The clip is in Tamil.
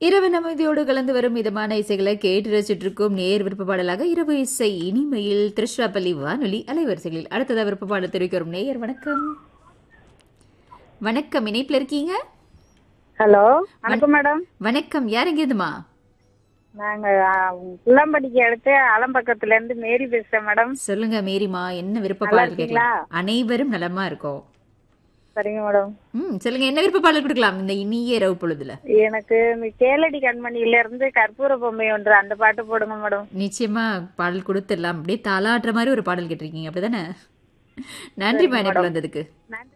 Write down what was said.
இரவு அமைதியோடு கலந்து வரும் இதமான இசைகளை கேட்டு ரசிச்சுட்டு இருக்கும் நேர் விருப்ப பாடலாக இரவு இசை இனிமையில் திருச்சிராப்பள்ளி வானொலி அலைவரிசைகளில் அடுத்ததா விருப்ப பாடல் தெரிவிக்க வரும் நேயர் வணக்கம் வணக்கம் இணைப்புல இருக்கீங்க ஹலோ வணக்கம் மேடம் வணக்கம் யார் எங்கேருந்துமா நாங்க புள்ளம்படிக்கு அடுத்து அலம்பக்கத்துல இருந்து மேரி பேசுறேன் மேடம் சொல்லுங்க மேரிமா என்ன விருப்ப நல்லா பாடல் கேட்கலாம் இருக்கீங்களா? அனைவரும் நலமா இருக்கோம் சரிங்க மேடம் ம் சொல்லுங்க என்ன விருப்ப பாடல் கொடுக்கலாம் இந்த இனிய இரவு பொழுதுல எனக்கு இந்த கேளடி கண்மணியில இருந்து கற்பூர பொம்மை ஒன்று அந்த பாட்டு போடுங்க மேடம் நிச்சயமா பாடல் கொடுத்துடலாம் அப்படியே தாளாட்டுற மாதிரி ஒரு பாடல் கேட்டிருக்கீங்க அப்படிதானே நன்றிமா இணைப்பு வந்ததுக்கு நன்றி